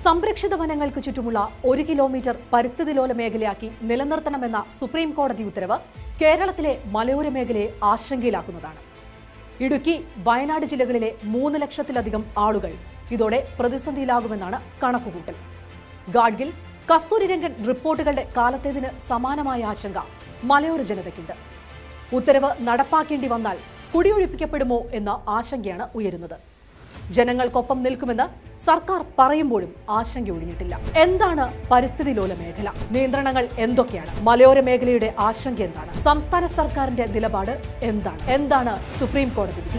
സംരക്ഷിത വനങ്ങൾക്ക് ചുറ്റുമുള്ള ഒരു കിലോമീറ്റർ പരിസ്ഥിതി ലോല മേഖലയാക്കി നിലനിർത്തണമെന്ന സുപ്രീം കോടതി ഉത്തരവ് കേരളത്തിലെ മലയോര മേഖലയെ ആശങ്കയിലാക്കുന്നതാണ് ഇടുക്കി വയനാട് ജില്ലകളിലെ മൂന്ന് ലക്ഷത്തിലധികം ആളുകൾ ഇതോടെ പ്രതിസന്ധിയിലാകുമെന്നാണ് കണക്കുകൂട്ടൽ ഗാഡ്ഗിൽ കസ്തൂരിരംഗൻ റിപ്പോർട്ടുകളുടെ കാലത്തേതിന് സമാനമായ ആശങ്ക മലയോര ജനതയ്ക്കുണ്ട് ഉത്തരവ് നടപ്പാക്കേണ്ടി വന്നാൽ കുടിയൊഴിപ്പിക്കപ്പെടുമോ എന്ന ആശങ്കയാണ് ഉയരുന്നത് ജനങ്ങൾക്കൊപ്പം നിൽക്കുമെന്ന് സർക്കാർ പറയുമ്പോഴും ആശങ്ക ഒഴിഞ്ഞിട്ടില്ല എന്താണ് പരിസ്ഥിതി ലോല മേഖല നിയന്ത്രണങ്ങൾ എന്തൊക്കെയാണ് മലയോര മേഖലയുടെ ആശങ്ക എന്താണ് സംസ്ഥാന സർക്കാരിന്റെ നിലപാട് എന്താണ് എന്താണ് സുപ്രീം കോടതി വിധി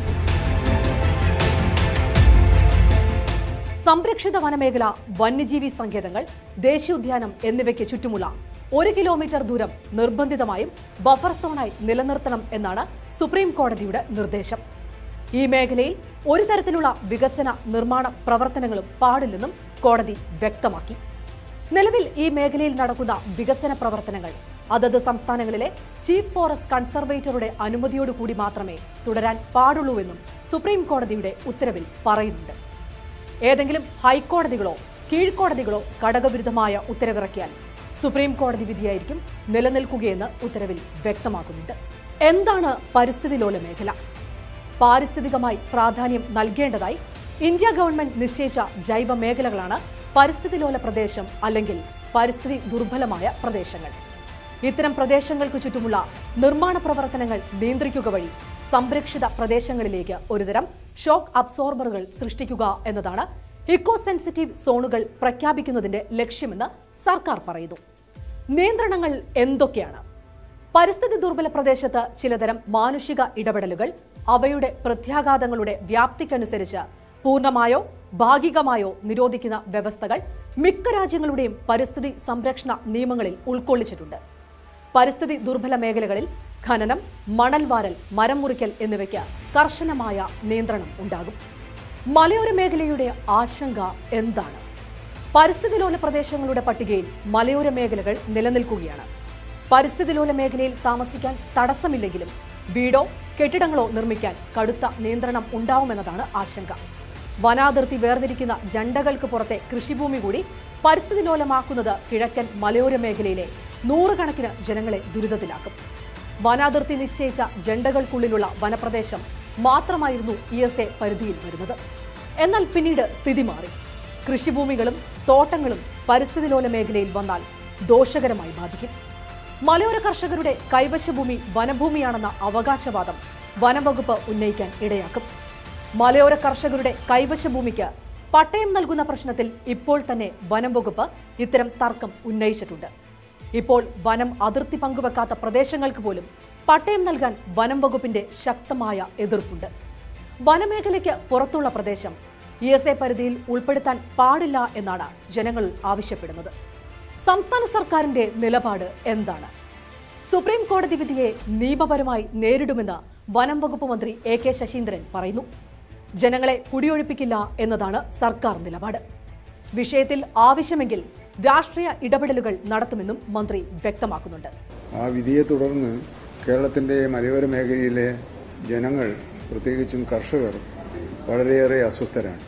സംരക്ഷിത വനമേഖല വന്യജീവി സങ്കേതങ്ങൾ ദേശീയോദ്യാനം എന്നിവയ്ക്ക് ചുറ്റുമുള്ള ഒരു കിലോമീറ്റർ ദൂരം നിർബന്ധിതമായും ബഫർ സോണായി നിലനിർത്തണം എന്നാണ് സുപ്രീം കോടതിയുടെ നിർദ്ദേശം ഈ മേഖലയിൽ ഒരു തരത്തിലുള്ള വികസന നിർമ്മാണ പ്രവർത്തനങ്ങളും പാടില്ലെന്നും കോടതി വ്യക്തമാക്കി നിലവിൽ ഈ മേഖലയിൽ നടക്കുന്ന വികസന പ്രവർത്തനങ്ങൾ അതത് സംസ്ഥാനങ്ങളിലെ ചീഫ് ഫോറസ്റ്റ് കൺസർവേറ്ററുടെ അനുമതിയോടുകൂടി മാത്രമേ തുടരാൻ പാടുള്ളൂവെന്നും സുപ്രീം കോടതിയുടെ ഉത്തരവിൽ പറയുന്നുണ്ട് ഏതെങ്കിലും ഹൈക്കോടതികളോ കീഴ്ക്കോടതികളോ ഘടകവിരുദ്ധമായ ഉത്തരവിറക്കിയാൽ സുപ്രീം കോടതി വിധിയായിരിക്കും നിലനിൽക്കുകയെന്ന് ഉത്തരവിൽ വ്യക്തമാക്കുന്നുണ്ട് എന്താണ് പരിസ്ഥിതി ലോല മേഖല പാരിസ്ഥിതികമായി പ്രാധാന്യം നൽകേണ്ടതായി ഇന്ത്യ ഗവൺമെന്റ് നിശ്ചയിച്ച ജൈവ മേഖലകളാണ് പരിസ്ഥിതി ലോല പ്രദേശം അല്ലെങ്കിൽ പരിസ്ഥിതി ദുർബലമായ പ്രദേശങ്ങൾ ഇത്തരം പ്രദേശങ്ങൾക്ക് ചുറ്റുമുള്ള നിർമ്മാണ പ്രവർത്തനങ്ങൾ നിയന്ത്രിക്കുക വഴി സംരക്ഷിത പ്രദേശങ്ങളിലേക്ക് ഒരുതരം ഷോക്ക് അബ്സോർബറുകൾ സൃഷ്ടിക്കുക എന്നതാണ് ഇക്കോ സെൻസിറ്റീവ് സോണുകൾ പ്രഖ്യാപിക്കുന്നതിന്റെ ലക്ഷ്യമെന്ന് സർക്കാർ പറയുന്നു നിയന്ത്രണങ്ങൾ എന്തൊക്കെയാണ് പരിസ്ഥിതി ദുർബല പ്രദേശത്ത് ചിലതരം മാനുഷിക ഇടപെടലുകൾ അവയുടെ പ്രത്യാഘാതങ്ങളുടെ വ്യാപ്തിക്കനുസരിച്ച് പൂർണ്ണമായോ ഭാഗികമായോ നിരോധിക്കുന്ന വ്യവസ്ഥകൾ മിക്ക രാജ്യങ്ങളുടെയും പരിസ്ഥിതി സംരക്ഷണ നിയമങ്ങളിൽ ഉൾക്കൊള്ളിച്ചിട്ടുണ്ട് പരിസ്ഥിതി ദുർബല മേഖലകളിൽ ഖനനം മണൽ വാരൽ മരം മുറിക്കൽ എന്നിവയ്ക്ക് കർശനമായ നിയന്ത്രണം ഉണ്ടാകും മലയോര മേഖലയുടെ ആശങ്ക എന്താണ് പരിസ്ഥിതി ലോല പ്രദേശങ്ങളുടെ പട്ടികയിൽ മലയോര മേഖലകൾ നിലനിൽക്കുകയാണ് പരിസ്ഥിതി ലോല മേഖലയിൽ താമസിക്കാൻ തടസ്സമില്ലെങ്കിലും വീടോ കെട്ടിടങ്ങളോ നിർമ്മിക്കാൻ കടുത്ത നിയന്ത്രണം ഉണ്ടാവുമെന്നതാണ് ആശങ്ക വനാതിർത്തി വേർതിരിക്കുന്ന ജണ്ടകൾക്ക് പുറത്തെ കൃഷിഭൂമി കൂടി പരിസ്ഥിതി ലോലമാക്കുന്നത് കിഴക്കൻ മലയോര മേഖലയിലെ നൂറുകണക്കിന് ജനങ്ങളെ ദുരിതത്തിലാക്കും വനാതിർത്തി നിശ്ചയിച്ച ജണ്ടകൾക്കുള്ളിലുള്ള വനപ്രദേശം മാത്രമായിരുന്നു ഇ എസ് എ പരിധിയിൽ വരുന്നത് എന്നാൽ പിന്നീട് സ്ഥിതി മാറി കൃഷിഭൂമികളും തോട്ടങ്ങളും പരിസ്ഥിതി ലോല മേഖലയിൽ വന്നാൽ ദോഷകരമായി ബാധിക്കും മലയോര കർഷകരുടെ കൈവശഭൂമി വനഭൂമിയാണെന്ന അവകാശവാദം വനംവകുപ്പ് ഉന്നയിക്കാൻ ഇടയാക്കും മലയോര കർഷകരുടെ കൈവശഭൂമിക്ക് പട്ടയം നൽകുന്ന പ്രശ്നത്തിൽ ഇപ്പോൾ തന്നെ വനം വകുപ്പ് ഇത്തരം തർക്കം ഉന്നയിച്ചിട്ടുണ്ട് ഇപ്പോൾ വനം അതിർത്തി പങ്കുവെക്കാത്ത പ്രദേശങ്ങൾക്ക് പോലും പട്ടയം നൽകാൻ വനം വകുപ്പിന്റെ ശക്തമായ എതിർപ്പുണ്ട് വനമേഖലയ്ക്ക് പുറത്തുള്ള പ്രദേശം ഇ എസ് എ പരിധിയിൽ ഉൾപ്പെടുത്താൻ പാടില്ല എന്നാണ് ജനങ്ങൾ ആവശ്യപ്പെടുന്നത് സംസ്ഥാന സർക്കാരിന്റെ നിലപാട് എന്താണ് സുപ്രീം കോടതി വിധിയെ നിയമപരമായി നേരിടുമെന്ന് വനം വകുപ്പ് മന്ത്രി എ കെ ശശീന്ദ്രൻ പറയുന്നു ജനങ്ങളെ കുടിയൊഴിപ്പിക്കില്ല എന്നതാണ് സർക്കാർ നിലപാട് വിഷയത്തിൽ ആവശ്യമെങ്കിൽ രാഷ്ട്രീയ ഇടപെടലുകൾ നടത്തുമെന്നും മന്ത്രി വ്യക്തമാക്കുന്നുണ്ട് ആ വിധിയെ തുടർന്ന് കേരളത്തിൻ്റെ മലയോര മേഖലയിലെ ജനങ്ങൾ പ്രത്യേകിച്ചും കർഷകർ വളരെയേറെ അസ്വസ്ഥരാണ്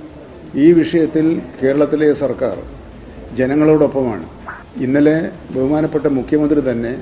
ഈ വിഷയത്തിൽ കേരളത്തിലെ സർക്കാർ ജനങ്ങളോടൊപ്പമാണ് ഇന്നലെ ബഹുമാനപ്പെട്ട മുഖ്യമന്ത്രി തന്നെ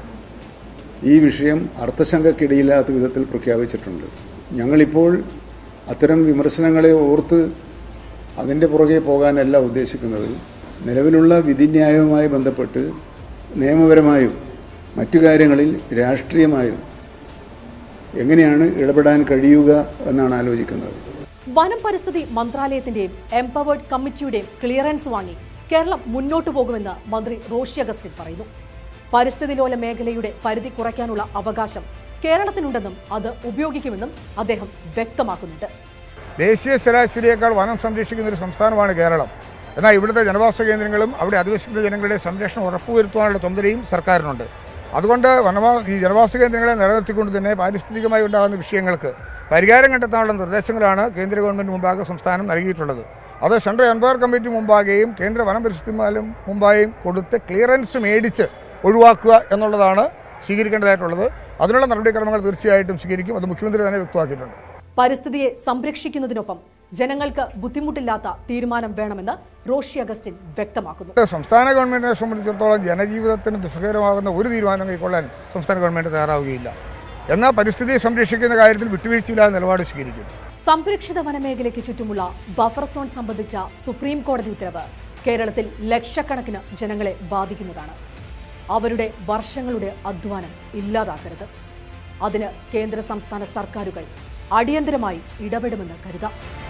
ഈ വിഷയം അർത്ഥശങ്കക്കിടയില്ലാത്ത വിധത്തിൽ പ്രഖ്യാപിച്ചിട്ടുണ്ട് ഞങ്ങളിപ്പോൾ അത്തരം വിമർശനങ്ങളെ ഓർത്ത് അതിൻ്റെ പുറകെ പോകാനല്ല ഉദ്ദേശിക്കുന്നത് നിലവിലുള്ള വിധിന്യായവുമായി ബന്ധപ്പെട്ട് നിയമപരമായും മറ്റു കാര്യങ്ങളിൽ രാഷ്ട്രീയമായും എങ്ങനെയാണ് ഇടപെടാൻ കഴിയുക എന്നാണ് ആലോചിക്കുന്നത് വനം പരിസ്ഥിതി മന്ത്രാലയത്തിന്റെയും എംപവേർഡ് കമ്മിറ്റിയുടെയും ക്ലിയറൻസ് വാങ്ങി കേരളം മുന്നോട്ടു പോകുമെന്ന് മന്ത്രി റോഷി അഗസ്റ്റിൻ പറയുന്നു പരിസ്ഥിതി ലോല മേഖലയുടെ പരിധി കുറയ്ക്കാനുള്ള അവകാശം കേരളത്തിനുണ്ടെന്നും അത് ഉപയോഗിക്കുമെന്നും അദ്ദേഹം വ്യക്തമാക്കുന്നുണ്ട് ദേശീയ ശരാശരിയേക്കാൾ വനം സംരക്ഷിക്കുന്ന ഒരു സംസ്ഥാനമാണ് കേരളം എന്നാൽ ഇവിടുത്തെ ജനവാസ കേന്ദ്രങ്ങളും അവിടെ അധിവസിക്കുന്ന ജനങ്ങളുടെ സംരക്ഷണം ഉറപ്പുവരുത്തുവാനുള്ള ചുമതലയും സർക്കാരിനുണ്ട് അതുകൊണ്ട് വനവാ ഈ ജനവാസ കേന്ദ്രങ്ങളെ നിലനിർത്തിക്കൊണ്ട് തന്നെ പാരിസ്ഥിതികമായി ഉണ്ടാകുന്ന വിഷയങ്ങൾക്ക് പരിഹാരം കണ്ടെത്താനുള്ള നിർദ്ദേശങ്ങളാണ് കേന്ദ്ര ഗവൺമെൻറ് മുമ്പാകെ സംസ്ഥാനം നൽകിയിട്ടുള്ളത് അത് സെൻട്രൽ എൻവയർ കമ്മിറ്റി മുമ്പാകെയും കേന്ദ്ര വനം പരിസ്ഥിതിമാലും മുമ്പായും കൊടുത്ത് ക്ലിയറൻസ് മേടിച്ച് ഒഴിവാക്കുക എന്നുള്ളതാണ് സ്വീകരിക്കേണ്ടതായിട്ടുള്ളത് അതിനുള്ള നടപടിക്രമങ്ങൾ തീർച്ചയായിട്ടും സ്വീകരിക്കും അത് മുഖ്യമന്ത്രി തന്നെ വ്യക്തമാക്കിയിട്ടുണ്ട് പരിസ്ഥിതിയെ സംരക്ഷിക്കുന്നതിനൊപ്പം ജനങ്ങൾക്ക് ബുദ്ധിമുട്ടില്ലാത്ത തീരുമാനം വേണമെന്ന് റോഷി അഗസ്റ്റിൻ വ്യക്തമാക്കുന്നു സംസ്ഥാന ഗവൺമെന്റിനെ സംബന്ധിച്ചിടത്തോളം ജനജീവിതത്തിന് ദുഷ്കരമാകുന്ന ഒരു തീരുമാനം കൈക്കൊള്ളാൻ സംസ്ഥാന ഗവൺമെന്റ് തയ്യാറാവുകയില്ല എന്നാൽ പരിസ്ഥിതിയെ സംരക്ഷിക്കുന്ന കാര്യത്തിൽ വിട്ടുവീഴ്ചയില്ലാതെ നിലപാട് സ്വീകരിക്കും സംരക്ഷിത വനമേഖലയ്ക്ക് ചുറ്റുമുള്ള ബഫർ സോൺ സംബന്ധിച്ച സുപ്രീം കോടതി ഉത്തരവ് കേരളത്തിൽ ലക്ഷക്കണക്കിന് ജനങ്ങളെ ബാധിക്കുന്നതാണ് അവരുടെ വർഷങ്ങളുടെ അധ്വാനം ഇല്ലാതാക്കരുത് അതിന് കേന്ദ്ര സംസ്ഥാന സർക്കാരുകൾ അടിയന്തരമായി ഇടപെടുമെന്ന് കരുതാം